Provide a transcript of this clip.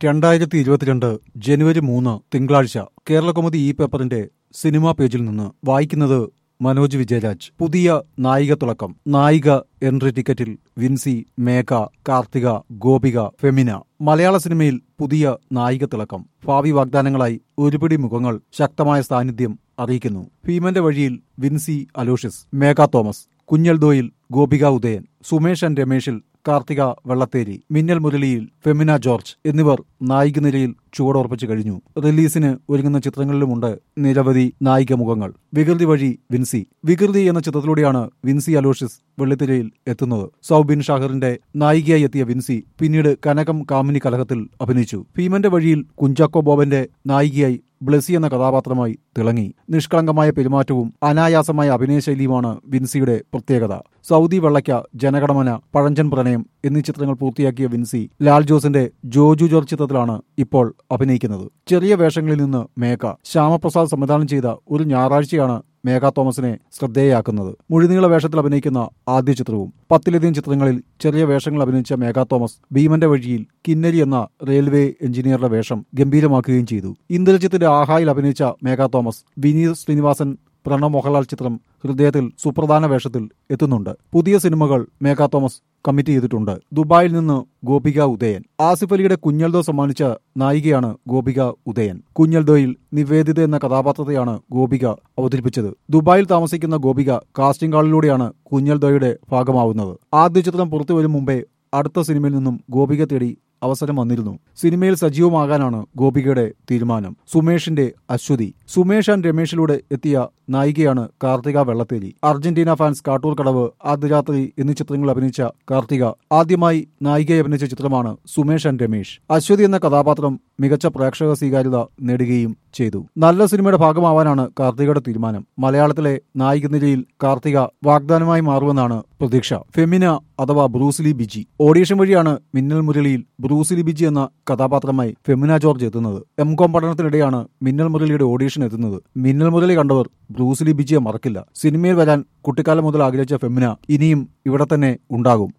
രണ്ടായിരത്തി ഇരുപത്തിരണ്ട് ജനുവരി മൂന്ന് തിങ്കളാഴ്ച കേരളകൗമുദി ഈ പേപ്പറിന്റെ സിനിമാ പേജിൽ നിന്ന് വായിക്കുന്നത് മനോജ് വിജയരാജ് പുതിയ നായിക തിളക്കം നായിക എൻട്രി ടിക്കറ്റിൽ വിൻസി മേഘ കാർത്തിക ഗോപിക ഫെമിന മലയാള സിനിമയിൽ പുതിയ നായിക തിളക്കം ഭാവി വാഗ്ദാനങ്ങളായി ഒരുപിടി മുഖങ്ങൾ ശക്തമായ സാന്നിധ്യം അറിയിക്കുന്നു ഭീമന്റെ വഴിയിൽ വിൻസി അലോഷ്യസ് മേഘ തോമസ് കുഞ്ഞൽദോയിൽ ഗോപിക ഉദയൻ സുമേഷ് ആൻഡ് രമേഷിൽ കാർത്തിക വെള്ളത്തേരി മിന്നൽ മുരളിയിൽ ഫെമിന ജോർജ് എന്നിവർ നായിക നിരയിൽ ചുവടുറപ്പിച്ചു കഴിഞ്ഞു റിലീസിന് ഒരുങ്ങുന്ന ചിത്രങ്ങളിലുമുണ്ട് നിരവധി നായിക മുഖങ്ങൾ വികൃതി വഴി വിൻസി വികൃതി എന്ന ചിത്രത്തിലൂടെയാണ് വിൻസി അലോഷ്യസ് വെള്ളിത്തിരയിൽ എത്തുന്നത് സൗബിൻ ഷാഹറിന്റെ നായികയായി എത്തിയ വിൻസി പിന്നീട് കനകം കാമിനി കലഹത്തിൽ അഭിനയിച്ചു ഭീമന്റെ വഴിയിൽ കുഞ്ചാക്കോ ബോബന്റെ നായികയായി ബ്ലസി എന്ന കഥാപാത്രമായി തിളങ്ങി നിഷ്കളങ്കമായ പെരുമാറ്റവും അനായാസമായ അഭിനയശൈലിയുമാണ് വിൻസിയുടെ പ്രത്യേകത സൗദി വെള്ളയ്ക്ക ജനഗണമന പഴഞ്ചൻ പ്രണയം എന്നീ ചിത്രങ്ങൾ പൂർത്തിയാക്കിയ വിൻസി ലാൽ ജോസിന്റെ ജോജു ജോർജ് ചിത്രത്തിലാണ് ഇപ്പോൾ അഭിനയിക്കുന്നത് ചെറിയ വേഷങ്ങളിൽ നിന്ന് മേഘ ശ്യാമപ്രസാദ് സംവിധാനം ചെയ്ത ഒരു ഞായറാഴ്ചയാണ് മേഘ തോമസിനെ ശ്രദ്ധേയയാക്കുന്നത് മുഴുനീള വേഷത്തിൽ അഭിനയിക്കുന്ന ആദ്യ ചിത്രവും പത്തിലധികം ചിത്രങ്ങളിൽ ചെറിയ വേഷങ്ങൾ അഭിനയിച്ച മേഘ തോമസ് ഭീമന്റെ വഴിയിൽ കിന്നരി എന്ന റെയിൽവേ എഞ്ചിനീയറുടെ വേഷം ഗംഭീരമാക്കുകയും ചെയ്തു ഇന്ദ്രജിത്തിന്റെ ആഹായിൽ അഭിനയിച്ച മേഘ തോമസ് വിനീത് ശ്രീനിവാസൻ പ്രണവ് മോഹൻലാൽ ചിത്രം ഹൃദയത്തിൽ സുപ്രധാന വേഷത്തിൽ എത്തുന്നുണ്ട് പുതിയ സിനിമകൾ മേഘ തോമസ് കമ്മിറ്റ് ചെയ്തിട്ടുണ്ട് ദുബായിൽ നിന്ന് ഗോപിക ഉദയൻ ആസിഫ് അലിയുടെ കുഞ്ഞൽദോ സമ്മാനിച്ച നായികയാണ് ഗോപിക ഉദയൻ കുഞ്ഞൽദോയിൽ നിവേദിത എന്ന കഥാപാത്രത്തെയാണ് ഗോപിക അവതരിപ്പിച്ചത് ദുബായിൽ താമസിക്കുന്ന ഗോപിക കാസ്റ്റിംഗ് ഹാളിലൂടെയാണ് കുഞ്ഞൽദോയുടെ ഭാഗമാവുന്നത് ആദ്യ ചിത്രം പുറത്തു വരും മുമ്പേ അടുത്ത സിനിമയിൽ നിന്നും ഗോപിക തേടി അവസരം വന്നിരുന്നു സിനിമയിൽ സജീവമാകാനാണ് ഗോപികയുടെ തീരുമാനം സുമേഷിന്റെ അശ്വതി സുമേഷ് ആൻഡ് രമേഷിലൂടെ എത്തിയ നായികയാണ് കാർത്തിക വെള്ളത്തേരി അർജന്റീന ഫാൻസ് കാട്ടൂർ കടവ് ആദ്യരാത്രി എന്നീ ചിത്രങ്ങളിൽ അഭിനയിച്ച കാർത്തിക ആദ്യമായി നായികയെ അഭിനയിച്ച ചിത്രമാണ് സുമേഷ് ആൻഡ് രമേഷ് അശ്വതി എന്ന കഥാപാത്രം മികച്ച പ്രേക്ഷക സ്വീകാര്യത നേടുകയും ചെയ്തു നല്ല സിനിമയുടെ ഭാഗമാവാനാണ് കാർത്തികയുടെ തീരുമാനം മലയാളത്തിലെ നായിക നിരയിൽ കാർത്തിക വാഗ്ദാനമായി മാറുമെന്നാണ് പ്രതീക്ഷ ഫെമിന അഥവാ ബ്രൂസിലി ബിജി ഓഡീഷൻ വഴിയാണ് മിന്നൽ മുരളിയിൽ ബ്രൂസിലി ബിജി എന്ന കഥാപാത്രമായി ഫെമിന ജോർജ് എത്തുന്നത് എം കോം പഠനത്തിനിടെയാണ് മിന്നൽ മുരളിയുടെ ഓഡീഷൻ എത്തുന്നത് മിന്നൽ മുരളി കണ്ടവർ ബ്രൂസിലി ബിജിയെ മറക്കില്ല സിനിമയിൽ വരാൻ കുട്ടിക്കാലം മുതൽ ആഗ്രഹിച്ച ഫെമിന ഇനിയും ഇവിടെ തന്നെ ഉണ്ടാകും